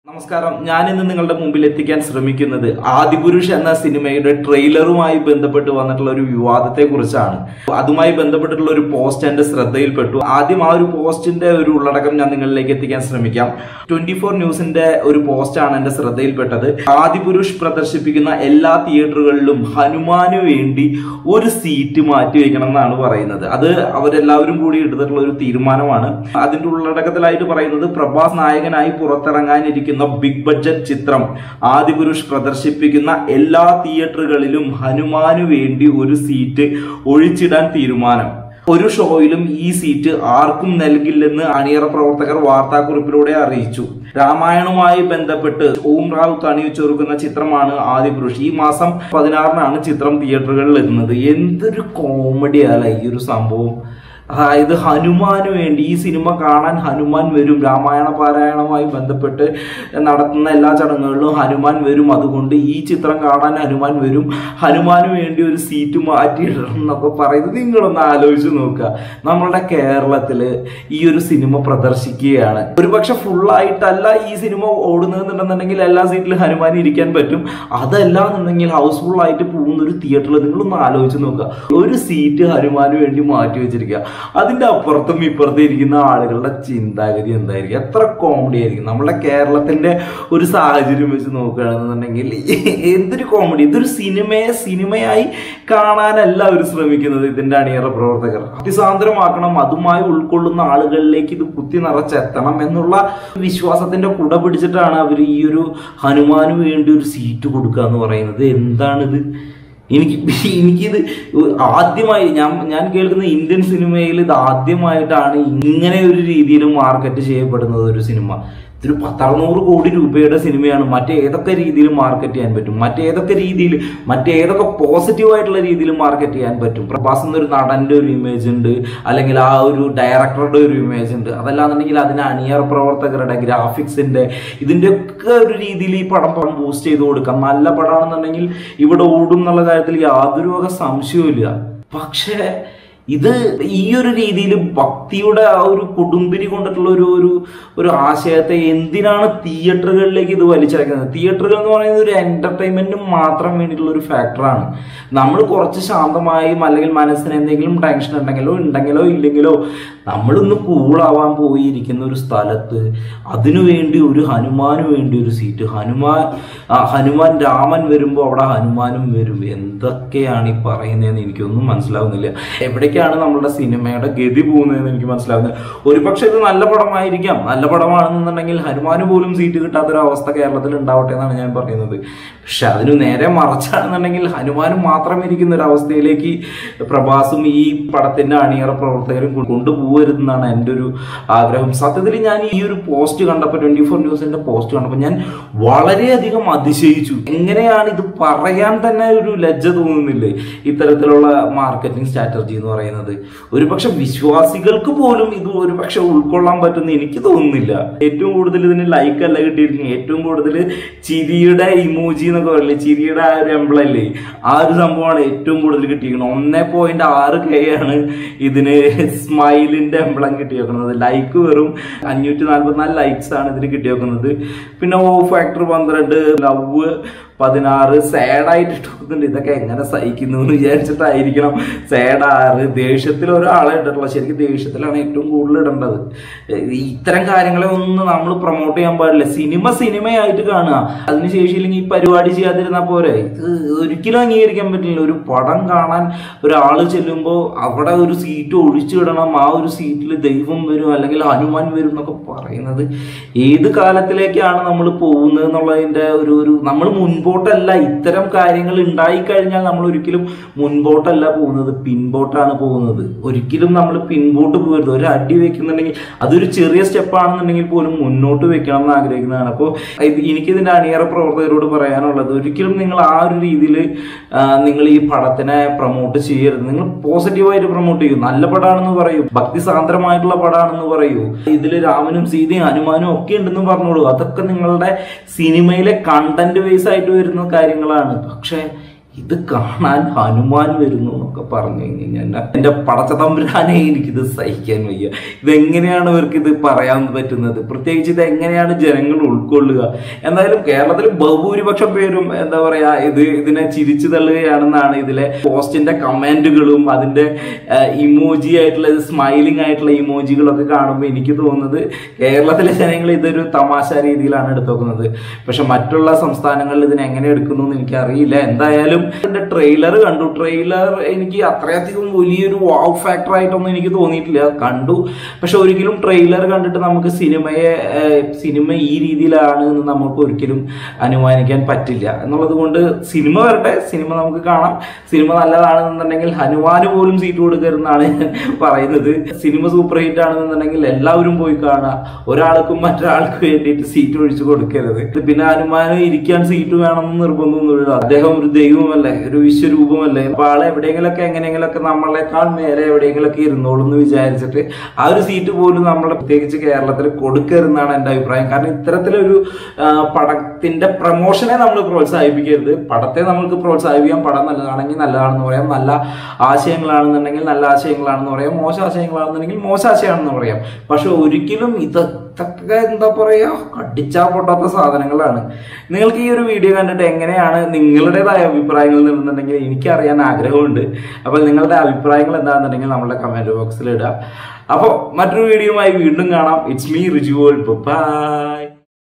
നമസ്കാരം ഞാൻ ഇന്ന് നിങ്ങളുടെ മുമ്പിൽ എത്തിക്കാൻ ശ്രമിക്കുന്നത് ആദിപുരുഷ് എന്ന സിനിമയുടെ ട്രെയിലറുമായി ബന്ധപ്പെട്ട് വന്നിട്ടുള്ള ഒരു വിവാദത്തെ കുറിച്ചാണ് അതുമായി ബന്ധപ്പെട്ടിട്ടുള്ള ഒരു പോസ്റ്റ് എന്റെ ശ്രദ്ധയിൽപ്പെട്ടു ആദ്യം ആ ഒരു പോസ്റ്റിന്റെ ഒരു ഉള്ളടക്കം ഞാൻ നിങ്ങളിലേക്ക് എത്തിക്കാൻ ശ്രമിക്കാം ട്വന്റി ഫോർ ന്യൂസിന്റെ ഒരു പോസ്റ്റാണ് എന്റെ ശ്രദ്ധയിൽപ്പെട്ടത് ആദിപുരുഷ് പ്രദർശിപ്പിക്കുന്ന എല്ലാ തിയേറ്ററുകളിലും ഹനുമാന് വേണ്ടി ഒരു സീറ്റ് മാറ്റി വെക്കണം എന്നാണ് പറയുന്നത് അത് അവരെല്ലാവരും കൂടി എടുത്തിട്ടുള്ള ഒരു തീരുമാനമാണ് അതിന്റെ ഉള്ളടക്കത്തിലായിട്ട് പറയുന്നത് പ്രഭാസ് നായകനായി പുറത്തിറങ്ങാനിരിക്കുന്ന ബിഗ് ബഡ്ജറ്റ് ചിത്രം ആദിപുരുഷ് പ്രദർശിപ്പിക്കുന്ന എല്ലാ തിയേറ്ററുകളിലും ഹനുമാനു വേണ്ടി ഒരു സീറ്റ് ഒഴിച്ചിടാൻ തീരുമാനം ഒരു ഷോയിലും ഈ സീറ്റ് ആർക്കും നൽകില്ലെന്ന് അണിയറ പ്രവർത്തകർ വാർത്താക്കുറിപ്പിലൂടെ അറിയിച്ചു രാമായണവുമായി ബന്ധപ്പെട്ട് ഓം റാവു അണിയിച്ചൊരുക്കുന്ന ചിത്രമാണ് ആദിപുരുഷ് ഈ മാസം പതിനാറിനാണ് ചിത്രം തിയേറ്ററുകളിൽ എത്തുന്നത് എന്തൊരു കോമഡിയല്ല ഈ ഒരു സംഭവം അതായത് ഹനുമാന് വേണ്ടി ഈ സിനിമ കാണാൻ ഹനുമാൻ വരും രാമായണ പാരായണവുമായി ബന്ധപ്പെട്ട് നടത്തുന്ന എല്ലാ ചടങ്ങുകളിലും ഹനുമാൻ വരും അതുകൊണ്ട് ഈ ചിത്രം കാണാൻ ഹനുമാൻ വരും ഹനുമാന് വേണ്ടി ഒരു സീറ്റ് മാറ്റിയിടണം എന്നൊക്കെ പറയുന്നത് നിങ്ങളൊന്ന് ആലോചിച്ച് നോക്കുക നമ്മളുടെ കേരളത്തില് ഈ ഒരു സിനിമ പ്രദർശിക്കുകയാണ് ഒരുപക്ഷെ ഫുള്ളായിട്ടല്ല ഈ സിനിമ ഓടുന്നതെന്നുണ്ടെന്നുണ്ടെങ്കിൽ എല്ലാ സീറ്റിലും ഹനുമാൻ ഇരിക്കാൻ പറ്റും അതല്ല എന്നുണ്ടെങ്കിൽ ഹൗസ്ഫുൾ ആയിട്ട് പോകുന്ന ഒരു തിയേറ്ററിൽ നിങ്ങളൊന്ന് ആലോചിച്ച് നോക്കുക ഒരു സീറ്റ് ഹനുമാന് വേണ്ടി മാറ്റി വെച്ചിരിക്കുക അതിന്റെ അപ്പുറത്തും ഇപ്പുറത്തും ഇരിക്കുന്ന ആളുകളുടെ ചിന്താഗതി എന്തായിരിക്കും എത്ര കോമഡി ആയിരിക്കും നമ്മുടെ കേരളത്തിന്റെ ഒരു സാഹചര്യം വെച്ച് നോക്കുകയാണെന്നുണ്ടെങ്കിൽ എന്തൊരു കോമഡി ഇതൊരു സിനിമയെ സിനിമയായി കാണാനല്ല അവർ ശ്രമിക്കുന്നത് ഇതിന്റെ അണിയറ പ്രവർത്തകർ അതിസാന്ദ്രമാക്കണം അതുമായി ഉൾക്കൊള്ളുന്ന ആളുകളിലേക്ക് ഇത് കുത്തി നിറച്ചെത്തണം എന്നുള്ള വിശ്വാസത്തിന്റെ കുട പിടിച്ചിട്ടാണ് അവർ ഈ ഒരു ഹനുമാന് വേണ്ടി ഒരു സീറ്റ് കൊടുക്കുക എന്ന് പറയുന്നത് എന്താണിത് എനിക്ക് എനിക്കിത് ആദ്യമായി ഞാൻ ഞാൻ കേൾക്കുന്ന ഇന്ത്യൻ സിനിമയിൽ ഇത് ആദ്യമായിട്ടാണ് ഇങ്ങനെ ഒരു രീതിയിൽ മാർക്കറ്റ് ചെയ്യപ്പെടുന്നത് ഒരു സിനിമ ഇതൊരു പത്തറുന്നൂറ് കോടി രൂപയുടെ സിനിമയാണ് മറ്റേതൊക്കെ രീതിയിൽ മാർക്കറ്റ് ചെയ്യാൻ പറ്റും മറ്റേതൊക്കെ രീതിയിൽ മറ്റേതൊക്കെ പോസിറ്റീവ് ആയിട്ടുള്ള രീതിയിൽ മാർക്കറ്റ് ചെയ്യാൻ പറ്റും പ്രഭാസ് എന്നൊരു നടന്റെ ഒരു ഇമേജ് ഉണ്ട് അല്ലെങ്കിൽ ആ ഒരു ഡയറക്ടറുടെ ഒരു ഇമേജ് ഉണ്ട് അതല്ലാന്നുണ്ടെങ്കിൽ അതിന് അണിയർ പ്രവർത്തകരുടെ ഗ്രാഫിക്സിന്റെ ഇതിന്റെ ഒക്കെ ഒരു രീതിയിൽ ഈ പടം പടം ബൂസ്റ്റ് ചെയ്ത് കൊടുക്കാം നല്ല പടമാണെന്നുണ്ടെങ്കിൽ ഇവിടെ ഓടും എന്നുള്ള കാര്യത്തിൽ യാതൊരു വക സംശയവും പക്ഷേ ഇത് ഈ ഒരു രീതിയിൽ ഭക്തിയുടെ ആ ഒരു കൊടുമ്പിരി കൊണ്ടിട്ടുള്ള ഒരു ഒരു ഒരു ആശയത്തെ എന്തിനാണ് തിയേറ്ററുകളിലേക്ക് ഇത് വലിച്ചടക്കുന്നത് തിയേറ്ററുകൾ എന്ന് പറയുന്നത് ഒരു എന്റർടൈൻമെന്റിന് മാത്രം വേണ്ടിയിട്ടുള്ള ഒരു ഫാക്ടറാണ് നമ്മൾ കുറച്ച് ശാന്തമായും അല്ലെങ്കിൽ മനസ്സിന് എന്തെങ്കിലും ടെൻഷൻ ഉണ്ടെങ്കിലോ ഉണ്ടെങ്കിലോ ഇല്ലെങ്കിലോ നമ്മളൊന്ന് കൂളാവാൻ പോയിരിക്കുന്ന ഒരു സ്ഥലത്ത് അതിനു വേണ്ടി ഒരു ഹനുമാന് വേണ്ടി ഒരു സീറ്റ് ഹനുമാൻ ആ ഹനുമാൻ രാമൻ വരുമ്പോൾ അവിടെ ഹനുമാനും വരും എന്തൊക്കെയാണ് ഈ പറയുന്നതെന്ന് എനിക്കൊന്നും മനസ്സിലാവുന്നില്ല എവിടേക്കാണ് നമ്മളുടെ സിനിമയുടെ ഗതി പോകുന്നതെന്ന് എനിക്ക് മനസ്സിലാവുന്നത് ഒരുപക്ഷെ ഇത് നല്ല പടമായിരിക്കാം നല്ല പടമാണെന്നുണ്ടെങ്കിൽ ഹനുമാന് പോലും സീറ്റ് കിട്ടാത്തൊരു അവസ്ഥ കേരളത്തിൽ ഉണ്ടാവട്ടെ എന്നാണ് ഞാൻ പറയുന്നത് പക്ഷെ അതിന് നേരെ മറച്ചാണെന്നുണ്ടെങ്കിൽ ഹനുമാനും മാത്രം ഇരിക്കുന്ന ഒരു അവസ്ഥയിലേക്ക് പ്രഭാസും ഈ പടത്തിന്റെ അണിയറ പ്രവർത്തകരും കൊണ്ടുപോകരുതെന്നാണ് എൻ്റെ ഒരു ആഗ്രഹം സത്യത്തിൽ ഞാൻ ഈ ഒരു പോസ്റ്റ് കണ്ടപ്പോൾ ട്വന്റി ഫോർ ന്യൂസിന്റെ പോസ്റ്റ് കണ്ടപ്പോൾ ഞാൻ വളരെയധികം അതിശയിച്ചു എങ്ങനെയാണ് ഇത് പറയാൻ തന്നെ ഒരു ലജ്ജ തോന്നുന്നില്ലേ ഇത്തരത്തിലുള്ള മാർക്കറ്റിംഗ് സ്ട്രാറ്റജി എന്ന് പറയുന്നത് ഒരുപക്ഷെ വിശ്വാസികൾക്ക് പോലും ഇത് ഒരുപക്ഷെ ഉൾക്കൊള്ളാൻ പറ്റുന്ന എനിക്ക് തോന്നുന്നില്ല ഏറ്റവും കൂടുതൽ ഇതിന് ലൈക്ക് അല്ല കിട്ടിയിരിക്കുന്നത് ഏറ്റവും കൂടുതൽ ചിരിയുടെ ഇമോജി എന്നൊക്കെ പറയില്ലേ ചിരിയുടെ ആ ഒരു എംബ്ലം അല്ലേ ആ ഒരു സംഭവമാണ് ഏറ്റവും കൂടുതൽ കിട്ടിയിരിക്കുന്നത് ഒന്നേ പോയിന്റ് ആറ് കെ ആണ് ഇതിന് സ്മൈലിന്റെ എംബ്ലം കിട്ടിയേക്കുന്നത് ലൈക്ക് വെറും അഞ്ഞൂറ്റി നാല്പത്തിനാല് ലൈക്സ് ആണ് ഇതിന് കിട്ടിയേക്കുന്നത് പിന്നെ ഓ ഫാക്ടർ പന്ത്രണ്ട് ലവ് പതിനാറ് സാഡായിട്ട് ഇട്ടിട്ടുണ്ട് ഇതൊക്കെ എങ്ങനെ സഹിക്കുന്നു എന്ന് വിചാരിച്ചിട്ടായിരിക്കണം സാഡാറ് ദേഷ്യത്തിൽ ഒരാളെ ഇട്ടിട്ടുള്ള ശരിക്കും ദേഷ്യത്തിലാണ് ഏറ്റവും കൂടുതൽ ഇടേണ്ടത് ഇത്തരം കാര്യങ്ങളെ ഒന്നും നമ്മൾ പ്രൊമോട്ട് ചെയ്യാൻ പാടില്ല സിനിമ സിനിമയായിട്ട് കാണുക അതിനുശേഷം ഇല്ലെങ്കിൽ ഈ പരിപാടി ചെയ്യാതിരുന്നാൽ പോരെ ഇത് ഒരിക്കലും അംഗീകരിക്കാൻ പറ്റില്ല ഒരു പടം കാണാൻ ഒരാൾ ചെല്ലുമ്പോൾ അവിടെ ഒരു സീറ്റ് ഒഴിച്ചിടണം ആ ഒരു സീറ്റിൽ ദൈവം വരും അല്ലെങ്കിൽ ഹനുമാൻ വരും എന്നൊക്കെ പറയുന്നത് ഏത് കാലത്തിലേക്കാണ് നമ്മൾ പോകുന്നത് എന്നുള്ളതിന്റെ ഒരു ഒരു നമ്മൾ മുൻപോട്ടല്ല ഇത്തരം കാര്യങ്ങൾ ഉണ്ടായിക്കഴിഞ്ഞാൽ നമ്മൾ ഒരിക്കലും മുൻപോട്ടല്ല പോകുന്നത് പിൻപോട്ടാണ് പോകുന്നത് ഒരിക്കലും നമ്മൾ പിൻപോട്ട് പോകരുത് ഒരു അടി വെക്കുന്നുണ്ടെങ്കിൽ അതൊരു ചെറിയ സ്റ്റെപ്പ് ആണെന്നുണ്ടെങ്കിൽ പോലും മുന്നോട്ട് വെക്കണം എന്ന് ആഗ്രഹിക്കുന്നതാണ് അപ്പോൾ എനിക്കിതിന്റെ അണിയറ പ്രവർത്തകരോട് പറയാനുള്ളത് ഒരിക്കലും നിങ്ങൾ ആ ഒരു രീതിയിൽ നിങ്ങൾ ഈ പടത്തിനെ പ്രൊമോട്ട് ചെയ്യരുത് നിങ്ങൾ പോസിറ്റീവായിട്ട് പ്രൊമോട്ട് ചെയ്യൂ നല്ല പടമാണെന്ന് പറയൂ ഭക്തി സാന്ദ്രമായിട്ടുള്ള പടമാണെന്ന് പറയൂ ഇതിൽ രാമനും സീതയും ഹനുമാനും ഒക്കെ ഉണ്ടെന്ന് പറഞ്ഞോളൂ അതൊക്കെ നിങ്ങളുടെ സിനിമയിലെ കണ്ടന്റ് ബേസ് ആയിട്ട് വരുന്ന കാര്യങ്ങളാണ് പക്ഷേ ഇത് കാണാൻ ഹനുമാൻ വരുന്നു എന്നൊക്കെ പറഞ്ഞു കഴിഞ്ഞ് കഴിഞ്ഞാൽ എന്റെ പടച്ചതമ്പുരാനെ എനിക്കിത് സഹിക്കാൻ വയ്യ ഇതെങ്ങനെയാണ് ഇവർക്ക് ഇത് പറയാൻ പറ്റുന്നത് പ്രത്യേകിച്ച് ഇത് എങ്ങനെയാണ് ജനങ്ങൾ ഉൾക്കൊള്ളുക എന്തായാലും കേരളത്തിൽ ബഹുഭൂരിപക്ഷം പേരും എന്താ പറയാ ഇത് ഇതിനെ ചിരിച്ചു തള്ളുകയാണെന്നാണ് ഇതിലെ പോസ്റ്റിന്റെ കമന്റുകളും അതിന്റെ ഇമോജി ആയിട്ടുള്ള സ്മൈലിംഗ് ആയിട്ടുള്ള ഇമോജികളൊക്കെ കാണുമ്പോൾ എനിക്ക് തോന്നുന്നത് കേരളത്തിലെ ജനങ്ങൾ ഇതൊരു തമാശ രീതിയിലാണ് എടുത്തോക്കുന്നത് പക്ഷെ മറ്റുള്ള സംസ്ഥാനങ്ങളിൽ ഇതിനെ എങ്ങനെ എടുക്കുന്നു എന്ന് എനിക്കറിയില്ല എന്തായാലും ഇതിന്റെ ട്രെയിലർ കണ്ടു ട്രെയിലർ എനിക്ക് അത്രയധികം വലിയൊരു വാവ് ഫാക്ടർ ആയിട്ടൊന്നും എനിക്ക് തോന്നിയിട്ടില്ല കണ്ടു പക്ഷെ ഒരിക്കലും ട്രെയിലർ കണ്ടിട്ട് നമുക്ക് സിനിമയെ ഏഹ്, സിനിമ ഈ രീതിയിലാണ് എന്ന് നമുക്ക് ഒരിക്കലും അനുമാനിക്കാൻ പറ്റില്ല എന്നുള്ളത് കൊണ്ട് സിനിമ വരട്ടെ സിനിമ നമുക്ക് കാണാം സിനിമ നല്ലതാണെന്നുണ്ടെങ്കിൽ ഹനുമാന് പോലും സീറ്റ് കൊടുക്കരുതെന്നാണ് ഞാൻ പറയുന്നത് സിനിമ സൂപ്പർ ഹിറ്റ് ആണെന്നുണ്ടെങ്കിൽ എല്ലാവരും പോയി കാണുക ഒരാൾക്കും മറ്റൊരാൾക്ക് വേണ്ടിയിട്ട് സീറ്റ് ഒഴിച്ചു കൊടുക്കരുത് ഇത് പിന്നെ ഹനുമാന് ഇരിക്കാൻ സീറ്റ് വേണമെന്ന് നിർബന്ധമൊന്നുമില്ല അദ്ദേഹം ഒരു ദൈവമല്ലേ ഒരു വിശ്വരൂപമല്ലേ അപ്പൊ ആളെ എവിടെയെങ്കിലൊക്കെ എങ്ങനെയെങ്കിലൊക്കെ നമ്മളെക്കാൾ മേലെ എവിടെയെങ്കിലൊക്കെ ഇരുന്നോളൂ എന്ന് വിചാരിച്ചിട്ട് ആ ഒരു സീറ്റ് പോലും നമ്മൾ പ്രത്യേകിച്ച് കേരളത്തിൽ കൊടുക്കരുതെന്നാണ് എൻ്റെ അഭിപ്രായം കാരണം ഇത്തരത്തിലൊരു ആ, പടത്തിന്റെ പ്രൊമോഷനെ നമ്മൾ പ്രോത്സാഹിപ്പിക്കരുത് പടത്തെ നമുക്ക് പ്രോത്സാഹിപ്പിക്കാം പടം നല്ലതാണെങ്കിൽ നല്ലതാണെന്ന് പറയാം നല്ല ആശയങ്ങളാണെന്നുണ്ടെങ്കിൽ നല്ല ആശയങ്ങളാണെന്ന് പറയാം മോശം ആശയങ്ങളാണെന്നുണ്ടെങ്കിൽ മോശം ആശയമാണെന്ന് പറയാം പക്ഷെ ഒരിക്കലും ഇതൊക്കെ എന്താ പറയാ കടിച്ചാ പൊട്ടാത്ത സാധനങ്ങളാണ് നിങ്ങൾക്ക് ഈ ഒരു വീഡിയോ കണ്ടിട്ട് എങ്ങനെയാണ് നിങ്ങളുടേതായ അഭിപ്രായങ്ങൾ എന്നുണ്ടെങ്കിൽ എനിക്കറിയാൻ ആഗ്രഹമുണ്ട് അപ്പോൾ നിങ്ങളുടെ അഭിപ്രായങ്ങൾ എന്താണെന്നുണ്ടെങ്കിൽ നമ്മുടെ കമന്റ് ബോക്സിൽ ഇടുക അപ്പോൾ മറ്റൊരു വീഡിയോയുമായി വീണ്ടും കാണാം ഇറ്റ്സ് മീ റിജുവോൾ ബൈ